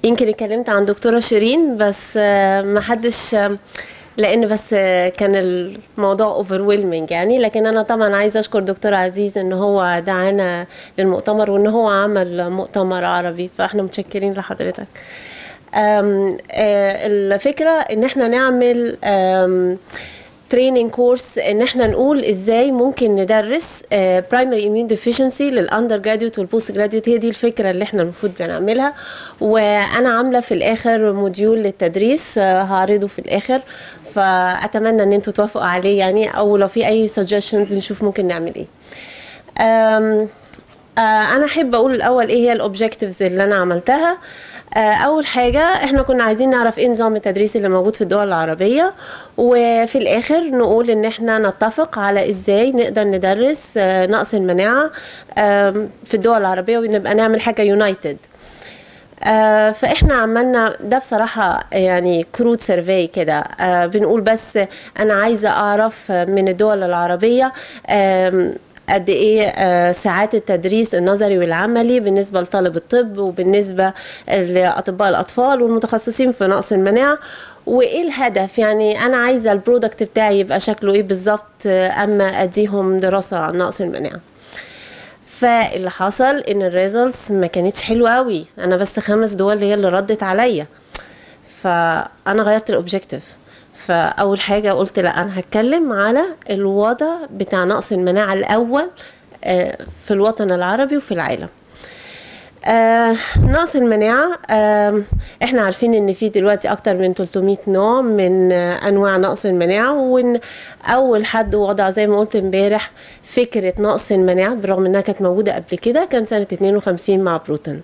يمكن اتكلمت عن دكتورة شيرين بس آه، ما حدش آه، لان بس آه، كان الموضوع اوفرويلمنج يعني لكن انا طبعا عايزه اشكر دكتور عزيز ان هو دعانا للمؤتمر وان هو عمل مؤتمر عربي فاحنا متشكرين لحضرتك آم، آه، الفكره ان احنا نعمل تريننج كورس ان احنا نقول ازاي ممكن ندرس برايمري اميون ديفيشنسي للاندر جراديوت والبوست جراديوت هي دي الفكره اللي احنا المفروض بنعملها وانا عامله في الاخر موديول للتدريس آه، هعرضه في الاخر فاتمنى ان انتوا توافقوا عليه يعني او لو في اي suggestions نشوف ممكن نعمل ايه أم، آه، انا احب اقول الاول ايه هي الاوبجكتيفز اللي انا عملتها آه، اول حاجه احنا كنا عايزين نعرف ايه نظام التدريس اللي موجود في الدول العربيه وفي الاخر نقول ان احنا نتفق على ازاي نقدر ندرس آه، نقص المناعه آم، في الدول العربيه ونبقى نعمل حاجه يونايتد آه، فاحنا عملنا ده بصراحة يعني كروت سيرفي كده آه، بنقول بس انا عايزة اعرف من الدول العربية آم، قد ايه آه، ساعات التدريس النظري والعملي بالنسبة لطالب الطب وبالنسبة لأطباء الأطفال والمتخصصين في نقص المناعة وايه الهدف يعني انا عايزة البرودكت بتاعي يبقى شكله ايه بالظبط آه، اما اديهم دراسة عن نقص المناعة فاللي حصل ان الريزلتس ما كانتش حلوه قوي انا بس خمس دول هي اللي ردت عليا فانا غيرت الاوبجكتيف فاول حاجه قلت لا انا هتكلم على الوضع بتاع نقص المناعه الاول آه، في الوطن العربي وفي العالم آه نقص المناعة آه احنا عارفين ان في دلوقتي اكتر من 300 نوع من آه انواع نقص المناعة وان اول حد وضع زي ما قلت امبارح فكرة نقص المناعة برغم انها كانت موجودة قبل كده كان سنة 52 مع بروتون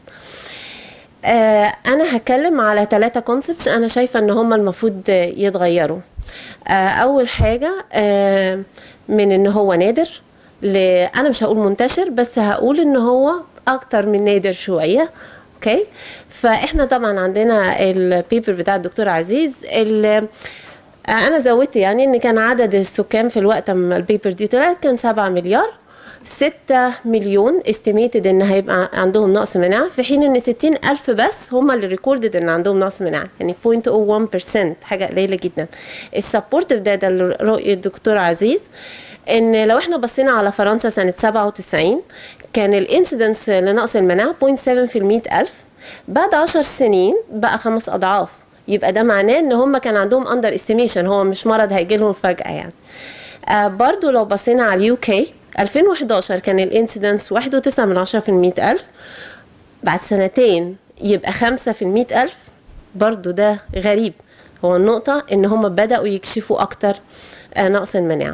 آه انا هتكلم على ثلاثة كونسبتس انا شايفة ان هما المفروض يتغيروا آه اول حاجة آه من ان هو نادر ل... انا مش هقول منتشر بس هقول ان هو اكتر من نادر شوية اوكي فاحنا طبعا عندنا البيبر بتاع الدكتور عزيز اللي انا زودت يعني ان كان عدد السكان في الوقت اما البيبر دي طلعت كان 7 مليار 6 مليون استيميتد ان هيبقى عندهم نقص مناعه في حين ان 60 الف بس هم اللي ريكوردد ان عندهم نقص مناعه يعني 0.01% حاجه قليله جدا السبورتيف ده ده اللي رؤيه الدكتور عزيز ان لو احنا بصينا على فرنسا سنه 97 كان الانسيدنس لنقص المناعه 0.7 في المئة الف بعد 10 سنين بقى خمس اضعاف يبقى ده معناه ان هم كان عندهم اندر استيميشن هو مش مرض هيجي لهم فجاه يعني آه برضو لو بصينا على اليو كي 2011 كان الانسيدنس 1.9 من 10 في المئة ألف بعد سنتين يبقى 5 في المئة ألف برضو ده غريب هو النقطة ان هم بدأوا يكشفوا اكتر آه نقص المناعة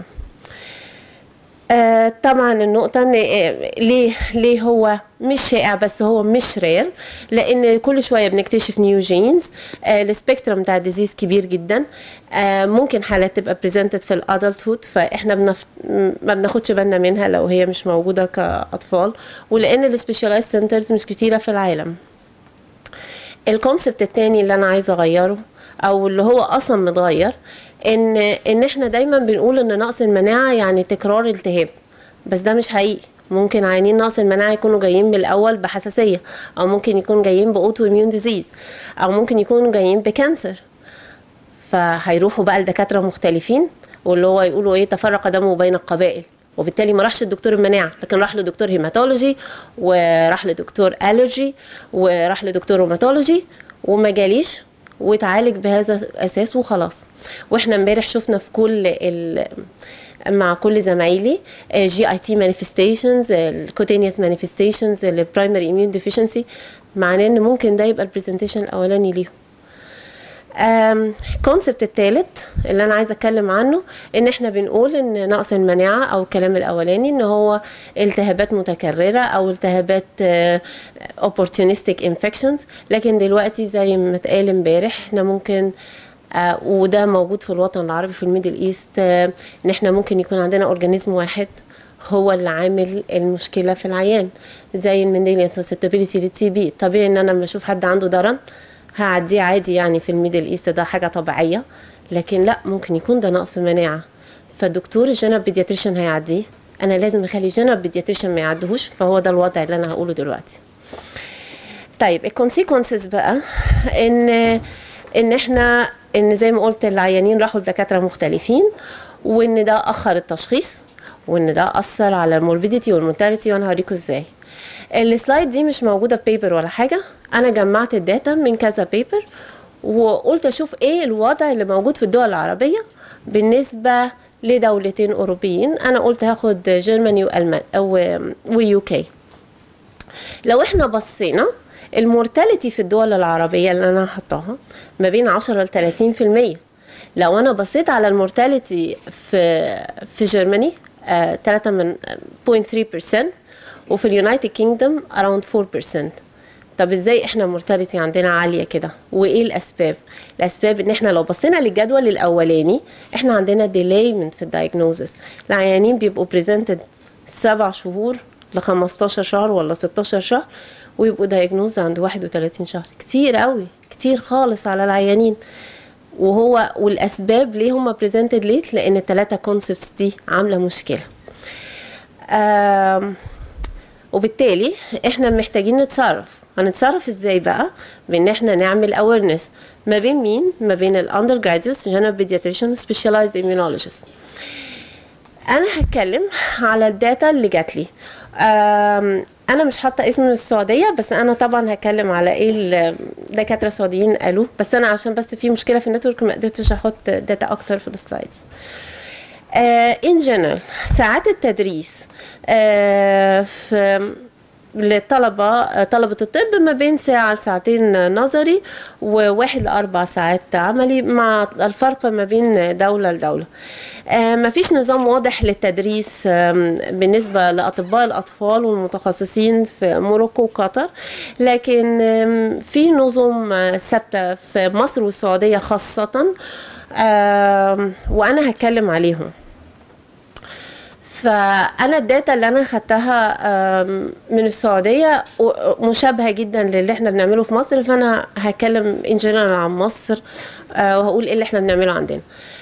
آه طبعا النقطة ان آه ليه ليه هو مش شائع بس هو مش رير لان كل شوية بنكتشف نيو جينز آه السبيكترم بتاع الديزيز كبير جدا آه ممكن حالات تبقى بريزنتد في الادلتهود فاحنا بنف... ما بناخدش بالنا منها لو هي مش موجودة كاطفال ولان السبيشالايز سنترز مش كتيرة في العالم الكونسبت التاني اللي انا عايزه اغيره او اللي هو اصلا متغير ان ان احنا دايما بنقول ان نقص المناعه يعني تكرار التهاب بس ده مش حقيقي ممكن عيانين نقص المناعه يكونوا جايين من الاول بحساسيه او ممكن يكون جايين باوتو اميون ديزيز او ممكن يكونوا جايين بكانسر فهيروحوا بقى لدكاتره مختلفين واللي هو يقولوا ايه تفرق دمه بين القبائل وبالتالي ما راحش لدكتور المناعه لكن راح لدكتور هيماتولوجي وراح لدكتور الرجي وراح لدكتور روماتولوجي وما جاليش واتعالج بهذا الاساس وخلاص واحنا امبارح شفنا في كل ال مع كل زمايلي جي اي تي مانيفستيشنز الكوتينيوس مانيفستيشنز البرايمري اميون ديفيشنسي معناه ان ممكن ده يبقى البرزنتيشن الاولاني ليهم الكونسبت الثالث اللي انا عايزه اتكلم عنه ان احنا بنقول ان نقص المناعه او الكلام الاولاني ان هو التهابات متكرره او التهابات opportunistic infections لكن دلوقتي زي ما اتقال امبارح احنا ممكن آه وده موجود في الوطن العربي في الميدل ايست آه ان احنا ممكن يكون عندنا اورجانيزم واحد هو اللي عامل المشكله في العيان زي المنديليان سسبتابيليتي للتي بي طبيعي ان انا لما اشوف حد عنده درن هعديه عادي يعني في الميدل ايست ده حاجه طبيعيه لكن لا ممكن يكون ده نقص مناعه فالدكتور الجنرال بيدياتريشن هيعديه انا لازم اخلي جنرال بيدياتريشن ما يعدهوش فهو ده الوضع اللي انا هقوله دلوقتي طيب الكونسيكونسز بقى ان ان احنا ان زي ما قلت العيانين راحوا لدكاتره مختلفين وان ده اخر التشخيص وان ده اثر على الموربيديتي والمورتاليتي وانا هوريكم ازاي السلايد دي مش موجوده في بيبر ولا حاجه انا جمعت الداتا من كذا بيبر وقلت اشوف ايه الوضع اللي موجود في الدول العربيه بالنسبه لدولتين اوروبيين انا قلت هاخد جيرماني والمان او ويو كي لو احنا بصينا المورتاليتي في الدول العربيه اللي انا حطاها ما بين 10 ل 30% لو انا بصيت على المورتاليتي في في جيرماني آه 3 من 0.3% وفي اليونايتد كينجدوم اراوند 4% طب ازاي احنا مورتاليتي عندنا عاليه كده وايه الاسباب الاسباب ان احنا لو بصينا للجدول الاولاني احنا عندنا ديلي في الدايجنوزس العيانين بيبقوا بريزنتد سبع شهور ل 15 شهر ولا 16 شهر ويبقوا دايجنوز عند 31 شهر كتير قوي كتير خالص على العيانين وهو والاسباب ليه هم بريزنتد ليت لان الثلاثه كونسبتس دي عامله مشكله آم وبالتالي احنا محتاجين نتصرف هنتصرف ازاي بقى بان احنا نعمل اويرنس ما بين مين ما بين الاندر جراديوس جنرال بيدياتريشن وسبيشاليزد immunologist انا هتكلم على الداتا اللي جات لي انا مش حاطه اسم من السعوديه بس انا طبعا هتكلم على ايه الدكاتره السعوديين قالوه بس انا عشان بس في مشكله في النتورك ما قدرتش احط داتا اكتر في السلايدز ان uh, جنرال ساعات التدريس uh, في للطلبة طلبة الطب ما بين ساعة لساعتين نظري وواحد لأربع ساعات عملي مع الفرق ما بين دولة لدولة ما فيش نظام واضح للتدريس بالنسبة لأطباء الأطفال والمتخصصين في موروكو وقطر لكن في نظم ثابتة في مصر والسعودية خاصة وأنا هتكلم عليهم فانا الداتا اللي انا خدتها من السعوديه مشابهه جدا للي احنا بنعمله في مصر فانا هتكلم ان جنرال عن مصر وهقول ايه اللي احنا بنعمله عندنا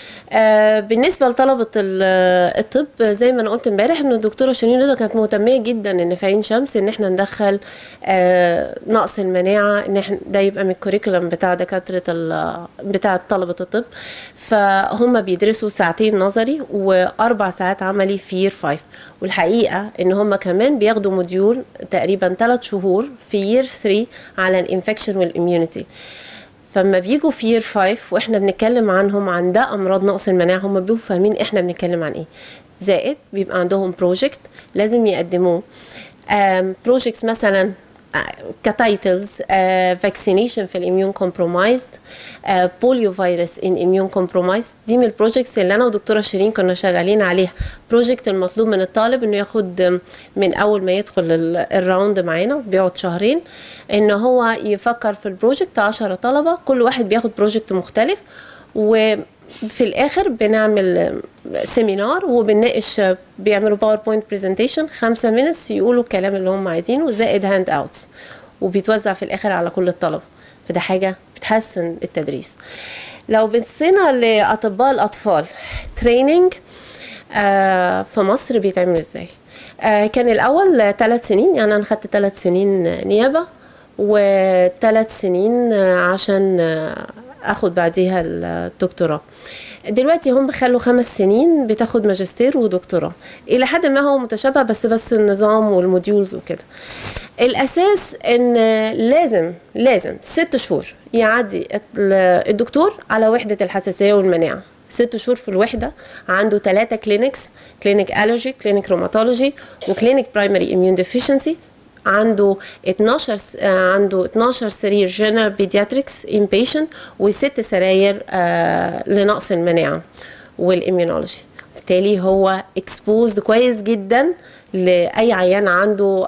آه بالنسبه لطلبه الطب زي ما انا قلت امبارح ان الدكتوره شيرين رضا كانت مهتميه جدا ان في عين شمس ان احنا ندخل آه نقص المناعه ان احنا ده يبقى من الكوريكولم بتاع دكاتره بتاع طلبه الطب فهم بيدرسوا ساعتين نظري واربع ساعات عملي في يير 5 والحقيقه ان هم كمان بياخدوا موديول تقريبا ثلاث شهور في يير 3 على الانفكشن والاميونيتي فلما بيجوا في يير 5 واحنا بنتكلم عنهم عن ده امراض نقص المناعه هم بيبقوا فاهمين احنا بنتكلم عن ايه زائد بيبقى عندهم بروجكت لازم يقدموه بروجكتس مثلا كتايتلز فاكسينيشن في الاميون كومبرومايزد بوليو فيروس ان اميون كومبرومايز دي من البروجكتس اللي انا ودكتوره شيرين كنا شغالين عليها بروجكت المطلوب من الطالب انه ياخد من اول ما يدخل الراوند معانا بيقعد شهرين ان هو يفكر في البروجكت 10 طلبه كل واحد بياخد بروجكت مختلف و في الاخر بنعمل سيمينار وبنناقش بيعملوا باوربوينت برزنتيشن خمسة مينتس يقولوا الكلام اللي هم عايزينه زائد هاند اوتس وبيتوزع في الاخر على كل الطلبه فده حاجه بتحسن التدريس لو بصينا لاطباء الاطفال تريننج آه في مصر بيتعمل ازاي آه كان الاول ثلاث سنين يعني انا خدت ثلاث سنين نيابه وثلاث سنين عشان اخد بعديها الدكتوراه دلوقتي هم خلوا خمس سنين بتاخد ماجستير ودكتوراه الى حد ما هو متشابه بس بس النظام والموديولز وكده الاساس ان لازم لازم ست شهور يعدي الدكتور على وحده الحساسيه والمناعه ست شهور في الوحدة عنده ثلاثة كلينكس كلينيك ألرجي كلينيك روماتولوجي وكلينيك برايمري اميون ديفيشنسي عنده 12 عنده 12 سرير جنرال بيدياتريكس انبيشنت وست سراير آه لنقص المناعه والاميونولوجي بالتالي هو اكسبوزد كويس جدا لاي عيان عنده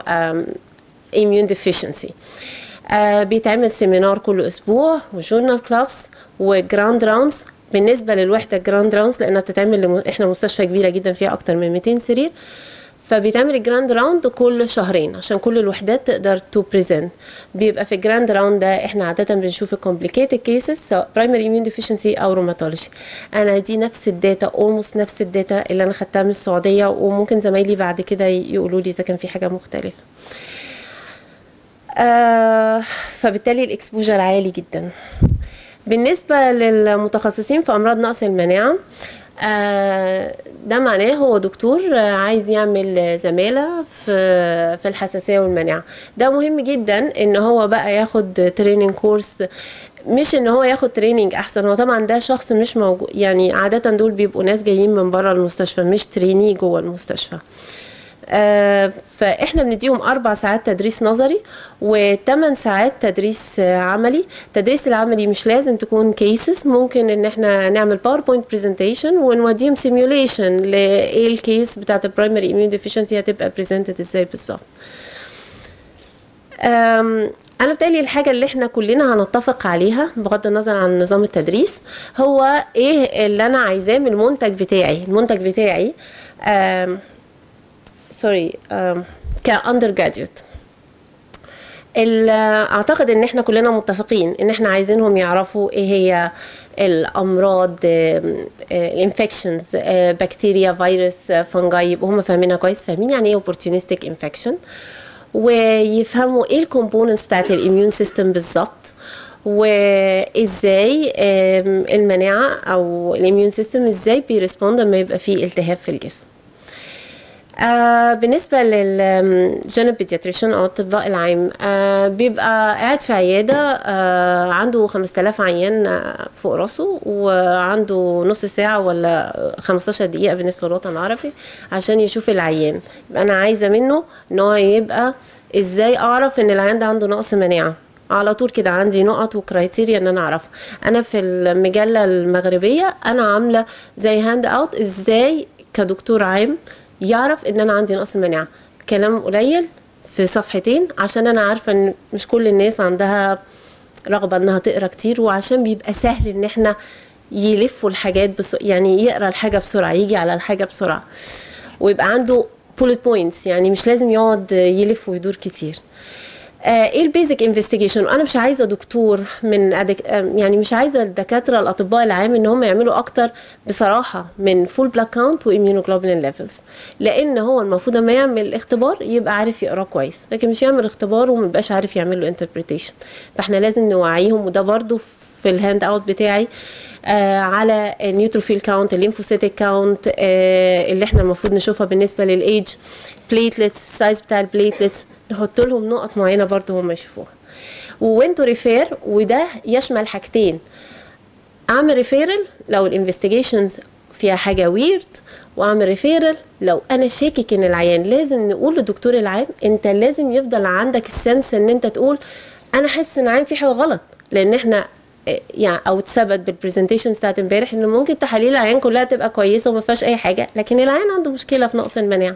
اميون ديفيشنسي آه بيتعمل سيمينار كل اسبوع وجورنال كلابس وجراند راوندز بالنسبه للوحده جراند راوندز لانها بتتعمل لم... احنا مستشفى كبيره جدا فيها اكتر من 200 سرير فبيتعمل الجراند راوند كل شهرين عشان كل الوحدات تقدر تو بريزنت بيبقى في الجراند راوند ده احنا عاده بنشوف الكومبليكيتد كيسز سواء برايمري اميون ديفيشنسي او روماتولوجي انا دي نفس الداتا اولموست نفس الداتا اللي انا خدتها من السعوديه وممكن زمايلي بعد كده يقولوا لي اذا كان في حاجه مختلفه آه فبالتالي الاكسبوجر عالي جدا بالنسبة للمتخصصين في أمراض نقص المناعة آه، ده معناه هو دكتور آه، عايز يعمل زمالة في في الحساسية والمناعة ده مهم جدا ان هو بقى ياخد تريننج كورس مش ان هو ياخد تريننج احسن هو طبعا ده شخص مش موجود يعني عادة دول بيبقوا ناس جايين من بره المستشفى مش تريني جوه المستشفى آه، فاحنا بنديهم اربع ساعات تدريس نظري وثمان ساعات تدريس آه، عملي التدريس العملي مش لازم تكون كيسز ممكن ان احنا نعمل باوربوينت برزنتيشن ونوديهم سيميوليشن لايه الكيس بتاعت البرايمري اميون ديفيشنسي هتبقى بريزنتد ازاي بالظبط أم، انا بتقلي الحاجه اللي احنا كلنا هنتفق عليها بغض النظر عن نظام التدريس هو ايه اللي انا عايزاه من المنتج بتاعي المنتج بتاعي أم، سوري كاندر جراديوت اعتقد ان احنا كلنا متفقين ان احنا عايزينهم يعرفوا ايه هي الامراض الانفكشنز بكتيريا فيروس فنجاي يبقوا هم فاهمينها كويس فاهمين يعني ايه opportunistic انفكشن ويفهموا ايه الكومبوننتس بتاعت الاميون سيستم بالظبط وازاي آم، المناعه او الاميون سيستم ازاي بيرسبوند لما يبقى فيه التهاب في الجسم آه بالنسبة للجنرال بيدياتريشن أو الأطباء العام آه بيبقى قاعد في عيادة آه عنده 5000 عيان آه، فوق راسه وعنده نص ساعة ولا 15 دقيقة بالنسبة للوطن العربي عشان يشوف العيان يبقى أنا عايزة منه إن هو يبقى إزاي أعرف إن العيان ده عنده نقص مناعة على طول كده عندي نقط وكرايتيريا ان انا اعرفها انا في المجله المغربيه انا عامله زي هاند اوت ازاي كدكتور عام يعرف ان انا عندي نقص مناعه كلام قليل في صفحتين عشان انا عارفه ان مش كل الناس عندها رغبه انها تقرا كتير وعشان بيبقى سهل ان احنا يلفوا الحاجات بس يعني يقرا الحاجه بسرعه يجي على الحاجه بسرعه ويبقى عنده bullet points يعني مش لازم يقعد يلف ويدور كتير آه، ايه البيزك انفستيجيشن وانا مش عايزه دكتور من أدك... آه، يعني مش عايزه الدكاتره الاطباء العام ان هم يعملوا اكتر بصراحه من فول بلاك كاونت واميونوجلوبولين ليفلز لان هو المفروض لما يعمل اختبار يبقى عارف يقراه كويس لكن مش يعمل اختبار وما يبقاش عارف يعمل له انتربريتيشن فاحنا لازم نوعيهم وده برضو في الهاند اوت بتاعي آه على النيوتروفيل كاونت الليمفوسيتك كاونت آه اللي احنا المفروض نشوفها بالنسبه للايج بليتلتس السايز بتاع البليتلتس نحط لهم نقط معينه برضو هم يشوفوها وانتو ريفير وده يشمل حاجتين اعمل ريفيرل لو الانفستيجيشنز فيها حاجه ويرد واعمل ريفيرل لو انا شاكك ان العيان لازم نقول للدكتور العام انت لازم يفضل عندك السنس ان انت تقول انا حاسس ان العيان في حاجه غلط لان احنا آه، يعني او اتثبت بالبرزنتيشن بتاعت امبارح ان ممكن تحاليل العيان كلها تبقى كويسه وما فيهاش اي حاجه لكن العيان عنده مشكله في نقص المناعه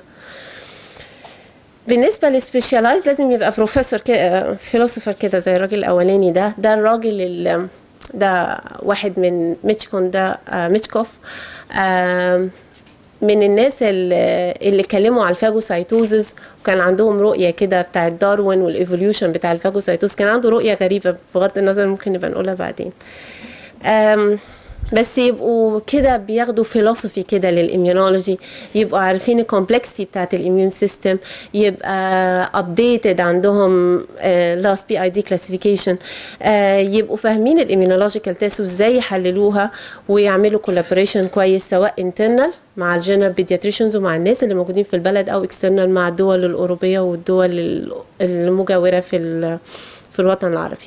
بالنسبه للسبيشالايز لازم يبقى بروفيسور كده فيلوسوفر كده زي الراجل الاولاني ده ده الراجل اللي ده واحد من ميتشكون ده آه، ميتشكوف آم، من الناس اللي اللي اتكلموا على الفاجوسايتوزز وكان عندهم رؤيه كده بتاعت داروين والايفوليوشن بتاع الفاجوسايتوز كان عنده رؤيه غريبه بغض النظر ممكن نبقى نقولها بعدين أم، بس يبقوا كده بياخدوا فيلوسفي كده للاميونولوجي يبقوا عارفين الكومبلكسيتي بتاعت الاميون سيستم يبقى ابديتد عندهم لاست بي اي دي كلاسيفيكيشن يبقوا فاهمين الاميونولوجيكال تيست وازاي يحللوها ويعملوا كولابوريشن كويس سواء انترنال مع الجنرال بيدياتريشنز ومع الناس اللي موجودين في البلد او اكسترنال مع الدول الاوروبيه والدول المجاوره في ال- في الوطن العربي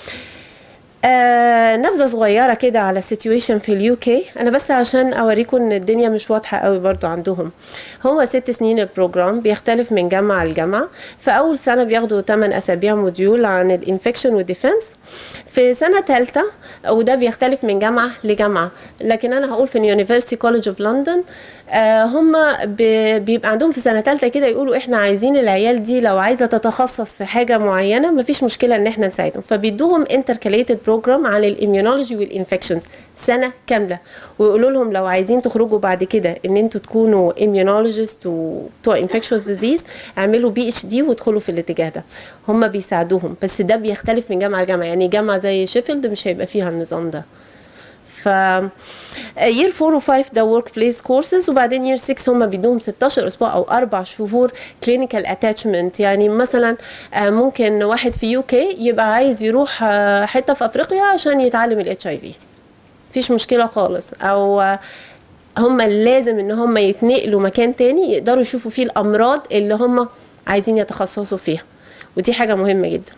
آه نبذه صغيره كده على السيتويشن في اليو كي انا بس عشان اوريكم ان الدنيا مش واضحه قوي برضو عندهم هو ست سنين البروجرام بيختلف من جامعه لجامعه في اول سنه بياخدوا 8 اسابيع موديول عن الانفكشن والديفنس في سنه ثالثه وده بيختلف من جامعه لجامعه لكن انا هقول في اليونيفرسيتي كولج اوف لندن هم بيبقى عندهم في سنه ثالثه كده يقولوا احنا عايزين العيال دي لو عايزه تتخصص في حاجه معينه مفيش مشكله ان احنا نساعدهم فبيدوهم انتركاليتد بروجرام عن الاميونولوجي والانفكشنز سنه كامله ويقولوا لهم لو عايزين تخرجوا بعد كده ان انتوا تكونوا اميونولوجيست وبتوع انفكشوس ديزيز اعملوا بي اتش دي وادخلوا في الاتجاه ده هم بيساعدوهم بس ده بيختلف من جامعه لجامعه يعني جامعه زي شيفيلد مش هيبقى فيها النظام ده ف يير 4 و 5 ده ورك بليس كورسز وبعدين يير 6 هم بيدوهم 16 اسبوع او اربع شهور كلينيكال اتاتشمنت يعني مثلا آه، ممكن واحد في يو كي يبقى عايز يروح آه، حته في افريقيا عشان يتعلم الاتش اي في مفيش مشكله خالص او آه، هم لازم ان هم يتنقلوا مكان تاني يقدروا يشوفوا فيه الامراض اللي هم عايزين يتخصصوا فيها ودي حاجه مهمه جدا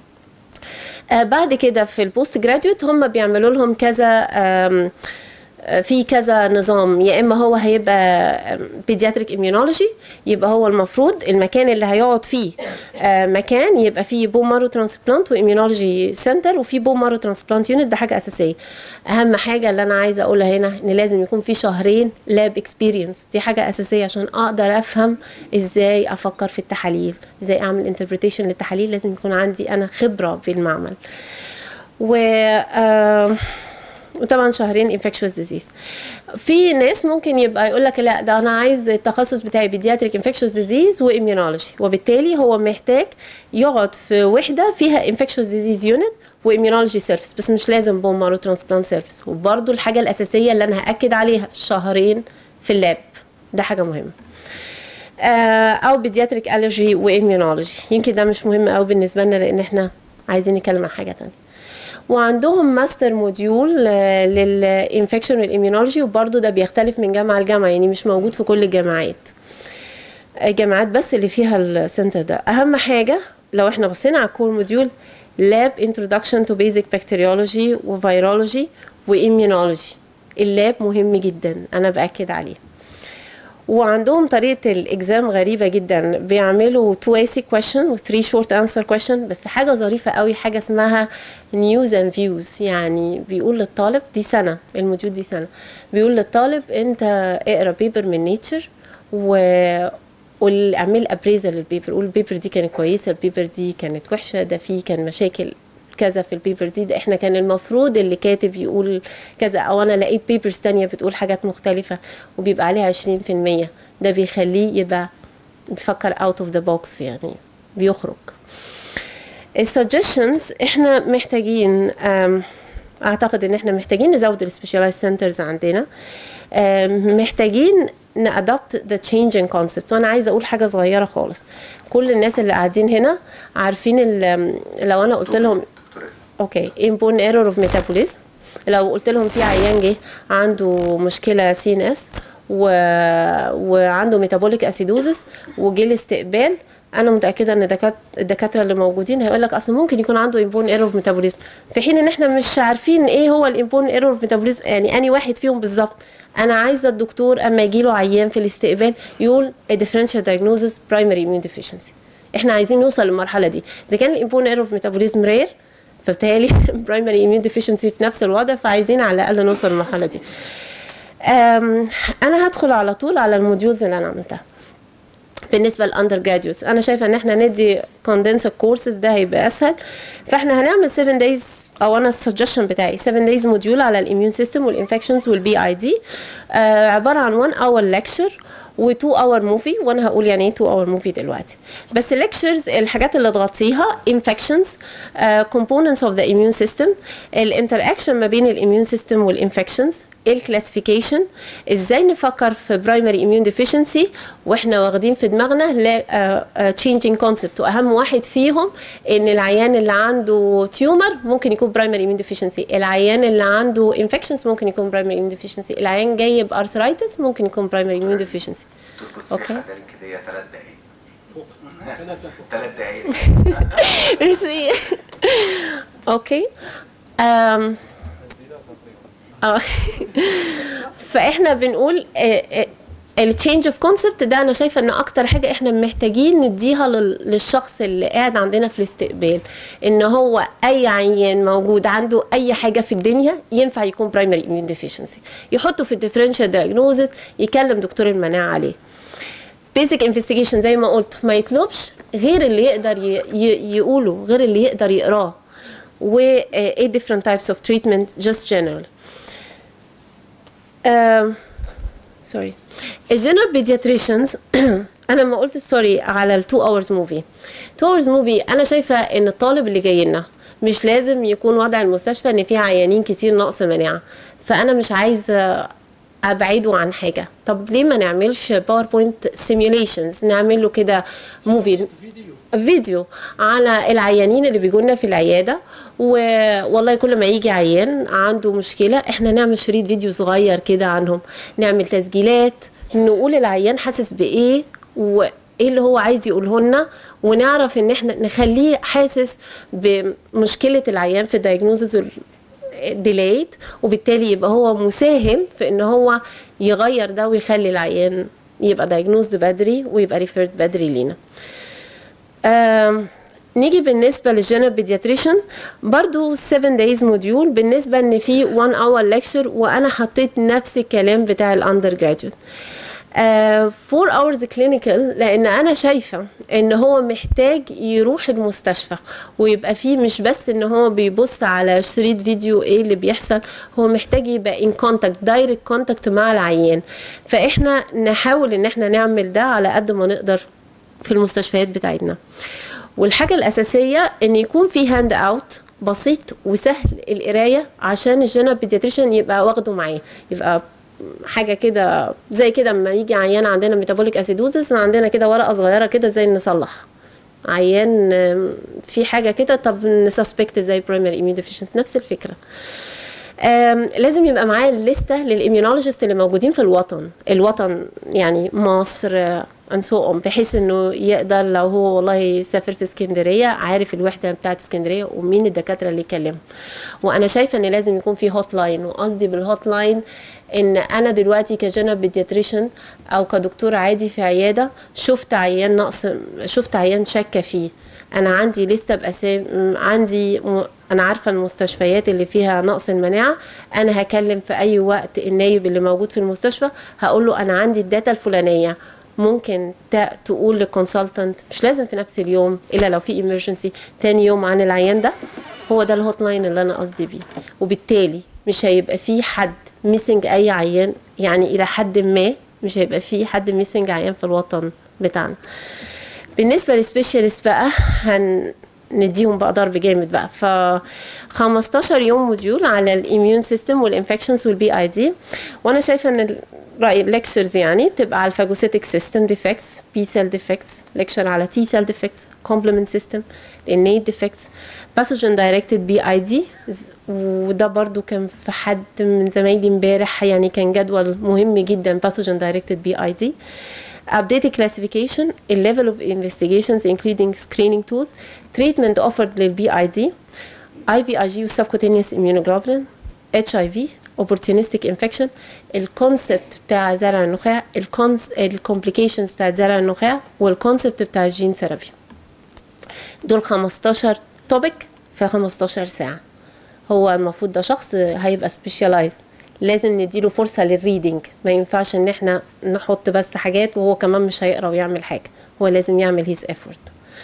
آه بعد كده في البوست جراديوت هم بيعملوا لهم كذا آم، آه، في كذا نظام يا اما هو هيبقى بيدياتريك اميونولوجي يبقى هو المفروض المكان اللي هيقعد فيه آه، مكان يبقى فيه بو مارو ترانسبلانت واميونولوجي سنتر وفي بو مارو ترانسبلانت يونت ده حاجه اساسيه اهم حاجه اللي انا عايزه اقولها هنا ان لازم يكون في شهرين لاب اكسبيرينس دي حاجه اساسيه عشان اقدر افهم ازاي افكر في التحاليل ازاي اعمل انتربريتيشن للتحاليل لازم يكون عندي انا خبره في المعمل و آه وطبعا شهرين infectious disease في ناس ممكن يبقى يقول لك لا ده انا عايز التخصص بتاعي بيدياتريك infectious disease واميونولوجي وبالتالي هو محتاج يقعد في وحده فيها infectious disease unit واميونولوجي سيرفيس بس مش لازم بون مارو ترانسبلانت سيرفيس وبرده الحاجه الاساسيه اللي انا هاكد عليها شهرين في اللاب ده حاجه مهمه آه، او بيدياتريك الرجي واميونولوجي يمكن ده مش مهم قوي بالنسبه لنا لان احنا عايزين نتكلم عن حاجه تانية وعندهم ماستر موديول للانفكشن والاميونولوجي وبرضه ده بيختلف من جامعه لجامعه يعني مش موجود في كل الجامعات الجامعات بس اللي فيها السنتر ده اهم حاجه لو احنا بصينا على الكور موديول لاب انترودكشن تو بيزك بكتيريولوجي وفيرولوجي واميونولوجي اللاب مهم جدا انا باكد عليه وعندهم طريقة الإكزام غريبة جدا بيعملوا 2 AC question و 3 short answer question بس حاجة ظريفة قوي حاجة اسمها news and views يعني بيقول للطالب دي سنة الموديول دي سنة بيقول للطالب أنت اقرا بيبر من نيتشر و واعمل ابريزل للبيبر قول البيبر دي كانت كويسه البيبر دي كانت وحشه ده فيه كان مشاكل كذا في البيبر دي ده احنا كان المفروض اللي كاتب يقول كذا او انا لقيت بيبرز تانية بتقول حاجات مختلفة وبيبقى عليها عشرين في المية ده بيخليه يبقى بيفكر out of the box يعني بيخرج السجشنز احنا محتاجين أم، اعتقد ان احنا محتاجين نزود السبيشاليز سنترز عندنا أم، محتاجين نادبت ذا changing concept وانا عايزه اقول حاجه صغيره خالص كل الناس اللي قاعدين هنا عارفين ال- لو انا قلت لهم اوكي امبون ايرور اوف ميتابوليزم لو قلت لهم في عيان جه عنده مشكله سي ان اس و... وعنده ميتابوليك اسيدوزس وجه الاستقبال انا متاكده ان دكات... الدكاتره اللي موجودين هيقول لك اصل ممكن يكون عنده امبون ايرور اوف ميتابوليزم في حين ان احنا مش عارفين ايه هو الامبون ايرور اوف ميتابوليزم يعني اني واحد فيهم بالظبط انا عايزه الدكتور اما يجي له عيان في الاستقبال يقول differential diagnosis primary immune deficiency احنا عايزين نوصل للمرحله دي اذا كان الامبون ايرور اوف ميتابوليزم رير فبالتالي برايمري اميون ديفيشنسي في نفس الوضع فعايزين على الاقل نوصل للمرحله دي أم، انا هدخل على طول على الموديولز اللي انا عملتها بالنسبه للاندر جراديوتس انا شايفه ان احنا ندي كوندنس كورسز ده هيبقى اسهل فاحنا هنعمل 7 دايز او انا السجشن بتاعي 7 دايز موديول على الاميون سيستم والانفكشنز والبي اي دي عباره عن 1 اور ليكتشر و2 اور موفي وانا هقول يعني ايه 2 اور موفي دلوقتي بس الليكتشرز الحاجات اللي تغطيها infections uh, components of the immune system الانتراكشن ما بين الاميون سيستم والانفكشنز الكلاسيفيكيشن ازاي نفكر في برايمري اميون ديفيشنسي واحنا واخدين في دماغنا لا تشينجينج كونسبت واهم واحد فيهم ان العيان اللي عنده تيومر ممكن يكون برايمري اميون ديفيشنسي العيان اللي عنده انفكشنز ممكن يكون برايمري اميون ديفيشنسي العيان جاي بارثرايتس ممكن يكون برايمري اميون ديفيشنسي بصي أوكي. حضرتك كده هي ثلاث دقايق فوق ثلاثة فوق ثلاث دقايق ميرسي اوكي أم اه فاحنا بنقول التشينج اوف كونسبت ده انا شايفه ان اكتر حاجه احنا محتاجين نديها لل- للشخص اللي قاعد عندنا في الاستقبال ان هو اي عيان موجود عنده اي حاجه في الدنيا ينفع يكون برايمري اميون ديفيشنسي يحطه في الديفرنشال دايجنوزس يكلم دكتور المناعه عليه بيزك انفستيجيشن زي ما قلت ما يطلبش غير اللي يقدر ي- ي- يقوله غير اللي يقدر يقراه و ايه different types of treatment just general um, sorry الجنرال بيدياتريشنز انا ما قلت سوري على ال 2 hours موفي 2 hours موفي انا شايفه ان الطالب اللي جاي لنا مش لازم يكون وضع المستشفى ان فيه عيانين كتير نقص مناعه فانا مش عايزه ابعده عن حاجه طب ليه ما نعملش باوربوينت سيميوليشنز نعمل له كده موفي فيديو فيديو على العيانين اللي بيجوا لنا في العياده والله كل ما يجي عيان عنده مشكله احنا نعمل شريط فيديو صغير كده عنهم نعمل تسجيلات نقول العيان حاسس بايه وايه اللي هو عايز يقوله لنا ونعرف ان احنا نخليه حاسس بمشكله العيان في الدايجنوزز ديليت وبالتالي يبقى هو مساهم في ان هو يغير ده ويخلي العيان يبقى دايجنوزد بدري ويبقى ريفيرد بدري لينا آم، نيجي بالنسبة للجنرال بيدياتريشن برضو 7 days موديول بالنسبة ان في 1 hour lecture وانا حطيت نفس الكلام بتاع الاندر جراديوت 4 hours clinical لان انا شايفه ان هو محتاج يروح المستشفى ويبقى فيه مش بس ان هو بيبص على شريط فيديو ايه اللي بيحصل هو محتاج يبقى ان كونتاكت دايركت كونتاكت مع العيان فاحنا نحاول ان احنا نعمل ده على قد ما نقدر في المستشفيات بتاعتنا والحاجة الأساسية إن يكون في هاند أوت بسيط وسهل القراية عشان الجنرال بيدياتريشن يبقى واخده معاه يبقى حاجة كده زي كده لما يجي عيان عندنا ميتابوليك اسيدوزس عندنا كده ورقة صغيرة كده زي نصلح عيان آم، في حاجة كده طب نسسبكت زي برايمري اميون ديفيشنس نفس الفكرة آم، لازم يبقى معايا الليسته للاميونولوجيست اللي موجودين في الوطن الوطن يعني مصر انسوقهم بحيث انه يقدر لو هو والله يسافر في اسكندريه عارف الوحده بتاعت اسكندريه ومين الدكاتره اللي يكلمهم وانا شايفه ان لازم يكون في هوت لاين وقصدي بالهوت لاين ان انا دلوقتي كجنرال بيدياتريشن او كدكتور عادي في عياده شفت عيان نقص شفت عيان شاكه فيه انا عندي لسته باسامي عندي م... انا عارفه المستشفيات اللي فيها نقص المناعه انا هكلم في اي وقت النايب اللي موجود في المستشفى هقول له انا عندي الداتا الفلانيه ممكن ت- تقول للكونسلتنت مش لازم في نفس اليوم الا لو في ايمرجنسي تاني يوم عن العيان ده هو ده الهوت لاين اللي انا قصدي بيه وبالتالي مش هيبقى في حد ميسنج اي عيان يعني الى حد ما مش هيبقى في حد ميسنج عيان في الوطن بتاعنا بالنسبه للسبيشالست بقى هن نديهم بقى ضرب جامد بقى ف 15 يوم موديول على الاميون سيستم والانفكشنز والبي اي دي وانا شايفه ان ال- راي الليكتشرز يعني تبقى على الفاجوسيتك سيستم ديفكتس بي سيل ديفكتس ليكتشر على تي سيل ديفكتس كومبلمنت سيستم النيت ديفكتس باثوجين دايركتد بي اي دي وده برضو كان في حد من زمايلي امبارح يعني كان جدول مهم جدا باثوجين دايركتد بي اي دي updated classification, a level of investigations including screening tools, treatment offered لل BID, IVIG و subcutaneous immunoglobulin, HIV, opportunistic infection, الكونسبت بتاع زرع النخاع, الكونس الكومبليكيشنز بتاع زرع النخاع, والكونسبت بتاع الجين ثيرابي. دول 15 توبيك في 15 ساعة. هو المفروض ده شخص هيبقى سبيشالايز لازم نديله فرصة للريدنج ما ينفعش ان احنا نحط بس حاجات وهو كمان مش هيقرا ويعمل حاجة هو لازم يعمل هيز effort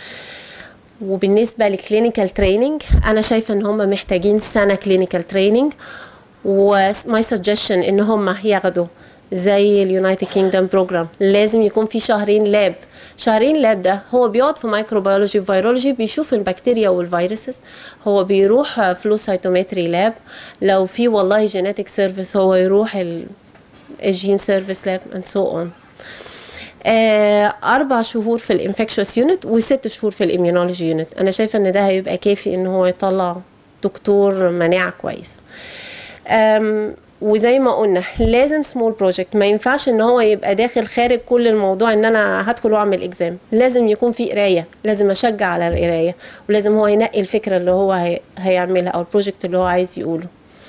وبالنسبة للكلينيكال تريننج انا شايفة ان هم محتاجين سنة كلينيكال تريننج وماي سجشن ان هم ياخدوا زي اليونايتد كينجدم بروجرام لازم يكون في شهرين لاب شهرين لاب ده هو بيقعد في مايكروبيولوجي وفيرولوجي بيشوف البكتيريا والفيروسز هو بيروح فلو سايتومتري لاب لو في والله جينيتك سيرفيس هو يروح ال- الجين سيرفيس لاب and so on آه، أربع شهور في الانفكشوس يونت وست شهور في الاميونولوجي يونت أنا شايفة إن ده هيبقى كافي إن هو يطلع دكتور مناعة كويس أم، وزي ما قلنا لازم سمول بروجكت ما ينفعش ان هو يبقى داخل خارج كل الموضوع ان انا هدخل واعمل اكزام لازم يكون في قرايه لازم اشجع على القرايه ولازم هو ينقي الفكره اللي هو هي- هيعملها او البروجكت اللي هو عايز يقوله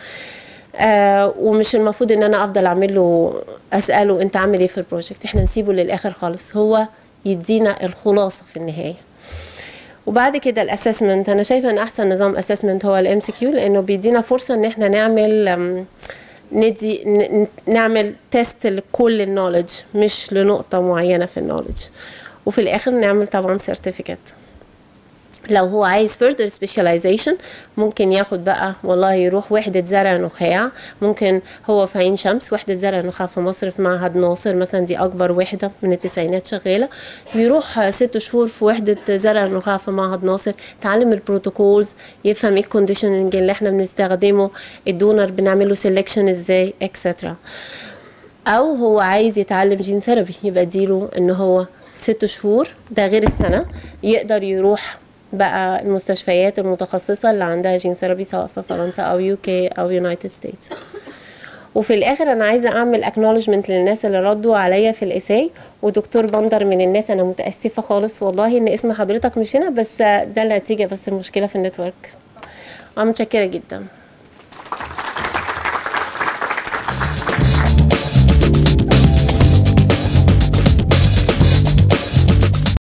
آه ومش المفروض ان انا افضل اعمل له اساله انت عامل ايه في البروجكت احنا نسيبه للاخر خالص هو يدينا الخلاصه في النهايه وبعد كده الاسسمنت انا شايفه ان احسن نظام اسسمنت هو الام سي كيو لانه بيدينا فرصه ان احنا نعمل أم، ندي ن- ن- نعمل تيست لكل النولج مش لنقطه معينه في النولج وفي الاخر نعمل طبعا سيرتيفيكت لو هو عايز further specialization ممكن ياخد بقى والله يروح وحدة زرع نخاع ممكن هو في عين شمس وحدة زرع نخاع في مصر في معهد ناصر مثلا دي أكبر وحدة من التسعينات شغالة يروح ست شهور في وحدة زرع نخاع في معهد ناصر يتعلم البروتوكولز يفهم ايه الكونديشننج اللي احنا بنستخدمه الدونر بنعمله سيلكشن ازاي اكسترا او هو عايز يتعلم جين ثيرابي يبقى اديله ان هو ست شهور ده غير السنه يقدر يروح بقى المستشفيات المتخصصه اللي عندها جين ثيرابي سواء في فرنسا او يو كي او يونايتد ستيتس وفي الاخر انا عايزه اعمل اكنولجمنت للناس اللي ردوا عليا في الاساي ودكتور بندر من الناس انا متاسفه خالص والله ان اسم حضرتك مش هنا بس ده النتيجه بس المشكله في النتورك انا متشكره جدا